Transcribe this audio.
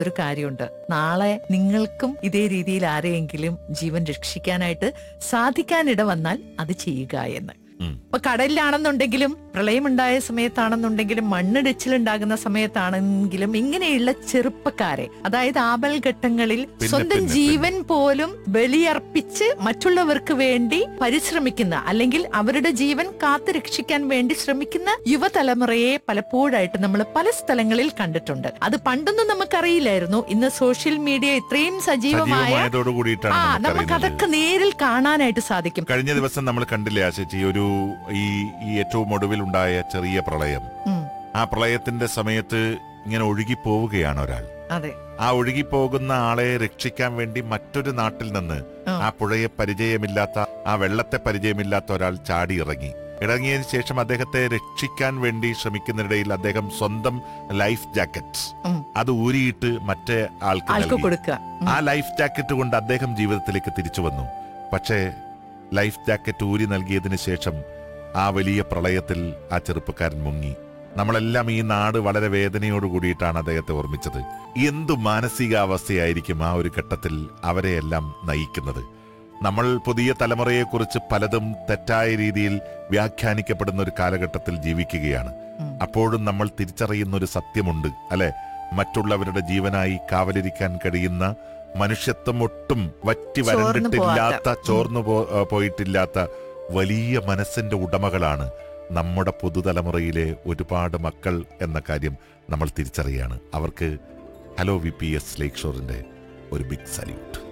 ഒരു കാര്യമുണ്ട് നാളെ നിങ്ങൾക്കും ഇതേ രീതിയിൽ ആരെയെങ്കിലും ജീവൻ രക്ഷിക്കാനായിട്ട് സാധിക്കാനിട വന്നാൽ അത് ചെയ്യുക എന്ന് ഉം. ഇപ്പൊ കടലിലാണെന്നുണ്ടെങ്കിലും പ്രളയമുണ്ടായ സമയത്താണെന്നുണ്ടെങ്കിലും മണ്ണിടിച്ചിലുണ്ടാകുന്ന സമയത്താണെങ്കിലും ഇങ്ങനെയുള്ള ചെറുപ്പക്കാരെ അതായത് ആപൽഘട്ടങ്ങളിൽ പിന്നെ, സ്വന്തം പിന്നെ, ജീവൻ പോലും ബലിയർപ്പിച്ച് മറ്റുള്ളവർക്ക് വേണ്ടി പരിശ്രമിക്കുന്ന അല്ലെങ്കിൽ അവരുടെ ജീവൻ കാത്തു രക്ഷിക്കാൻ വേണ്ടി ശ്രമിക്കുന്ന യുവതലമുറയെ പലപ്പോഴായിട്ട് നമ്മൾ പല സ്ഥലങ്ങളിൽ കണ്ടിട്ടുണ്ട് അത് പണ്ടൊന്നും നമുക്കറിയില്ലായിരുന്നു ഇന്ന് സോഷ്യൽ മീഡിയ ഇത്രയും സജീവമായ സജീവമായതോട് കൂടിയിട്ടാണ് ആ നമുക്ക് നമുക്കറിയുന്നത് അതൊക്കെ നേരിൽ കാണാനായിട്ട് സാധിക്കും കഴിഞ്ഞ ദിവസം നമ്മൾ കണ്ടില്ലേ ആശിച്ചി ഒരു ഈ ഈ ഏറ്റവും ഒടുവിലുണ്ടായ ചെറിയ പ്രളയം ഉം, ആ പ്രളയത്തിന്റെ സമയത്ത് ഇങ്ങനെ ഒഴുകി പോവുകയാണ് ഒരാൾ അതെ ആ ഒഴുകിപ്പോകുന്ന ആളെ രക്ഷിക്കാൻ വേണ്ടി മറ്റൊരു നാട്ടിൽ നിന്ന് ആ. ആ പുഴയെ പരിചയമില്ലാത്ത ആ വെള്ളത്തെ പരിചയമില്ലാത്ത ഒരാൾ ചാടി ഇറങ്ങി ഇറങ്ങിയതിനു ശേഷം അദ്ദേഹത്തെ രക്ഷിക്കാൻ വേണ്ടി ശ്രമിക്കുന്നതിനിടയിൽ അദ്ദേഹം സ്വന്തം ലൈഫ് ജാക്കറ്റ് ഉം. അത് ഊരിയിട്ട് മറ്റേ ആൾക്ക് ആൾക്ക് നൽകി കൊടുക്കുക ഉം, ആ ലൈഫ് ജാക്കറ്റ് കൊണ്ട് അദ്ദേഹം ജീവിതത്തിലേക്ക് തിരിച്ചു വന്നു പക്ഷേ ലൈഫ് ജാക്കറ്റ് ഊരി നൽകിയതിനു ശേഷം ആ വലിയ പ്രളയത്തിൽ ആ ചെറുപ്പക്കാരൻ മുങ്ങി നമ്മളെല്ലാം ഈ നാട് വളരെ വേദനയോട് കൂടിയിട്ടാണ് അദ്ദേഹത്തെ ഓർമ്മിച്ചത് എന്തു മാനസികാവസ്ഥയായിരിക്കും ആ ഒരു ഘട്ടത്തിൽ അവരെയെല്ലാം നയിക്കുന്നത് നമ്മൾ പുതിയ തലമുറയെക്കുറിച്ച് പലതും തെറ്റായ രീതിയിൽ വ്യാഖ്യാനിക്കപ്പെടുന്ന ഒരു കാലഘട്ടത്തിൽ ജീവിക്കുകയാണ് ഉം. അപ്പോഴും നമ്മൾ തിരിച്ചറിയുന്ന ഒരു സത്യമുണ്ട് അല്ലെ മറ്റുള്ളവരുടെ ജീവനായി കാവലിരിക്കാൻ കഴിയുന്ന മനുഷ്യത്വം ഒട്ടും വറ്റി ചോർന്നു വരണ്ടിട്ടില്ലാത്ത പോവാത്ത. ചോർന്നു പോ- ആ, പോയിട്ടില്ലാത്ത വലിയ മനസ്സിന്റെ ഉടമകളാണ് നമ്മുടെ പുതുതലമുറയിലെ ഒരുപാട് മക്കൾ എന്ന കാര്യം നമ്മൾ തിരിച്ചറിയാണ് അവർക്ക് hello V P S lake ഷോറിന്റെ ഒരു ബിഗ് സല്യൂട്ട്